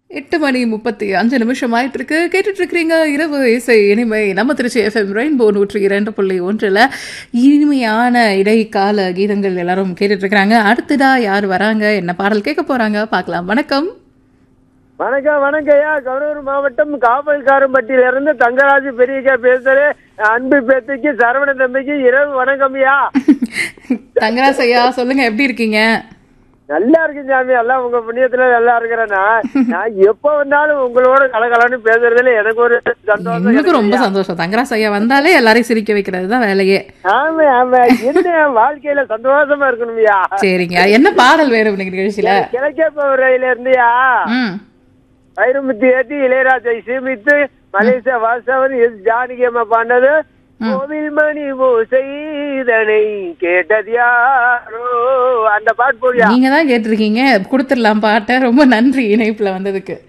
எட்டு மணி முப்பத்தி அஞ்சு நிமிஷம் ஆயிட்டு இருக்கு கேட்டுட்டு இருக்கிறீங்க இரவு இசை இனிமை நம்ம திருச்சி எஃப்எம் ரெயின்போ நூற்றி இரண்டு புள்ளி ஒன்றில் இனிமையான இடைக்கால கீதங்கள் எல்லாரும் கேட்டுட்டு இருக்கிறாங்க அடுத்ததா யார் வராங்க என்ன பாடல் கேட்க போறாங்க பார்க்கலாம் வணக்கம் வணக்கம் வணக்கம்யா கரூர் மாவட்டம் காவல்காரம்பட்டியில இருந்து தங்கராஜு பெரியக்கா பேசுறேன் அன்பு பேத்திக்கு சரவண தம்பிக்கு இரவு வணக்கம்யா தங்கராஜ் ஐயா சொல்லுங்க எப்படி இருக்கீங்க நல்லா இருக்கு சாமி எல்லாம் உங்க புண்ணியத்துல நல்லா இருக்கிறேன்னா நான் எப்ப வந்தாலும் உங்களோட கலகலன்னு பேசுறதுல எனக்கு ஒரு சந்தோஷம் எங்களுக்கு ரொம்ப சந்தோஷம் தங்கராஜ் ஐயா வந்தாலே எல்லாரையும் சிரிக்க வைக்கிறது தான் வேலையே ஆமா ஆமா என்ன வாழ்க்கையில சந்தோஷமா இருக்கணும்யா சரிங்க என்ன பாடல் வேணும் இன்னைக்கு நிகழ்ச்சியில கிழக்கே போறையில இருந்தியா ம் வைரமுத்தி ஏத்தி இளையராஜை சீமித்து மலேசியா வாசவன் எஸ் ஜானகி அம்மா பாண்டது கோவில் மணி ஓசைதனை கேட்டது யாரோ அந்த பாட்டு போடியா நீங்க தான் கேட்டிருக்கீங்க கொடுத்துடலாம் பாட்டை ரொம்ப நன்றி இணைப்புல வந்ததுக்கு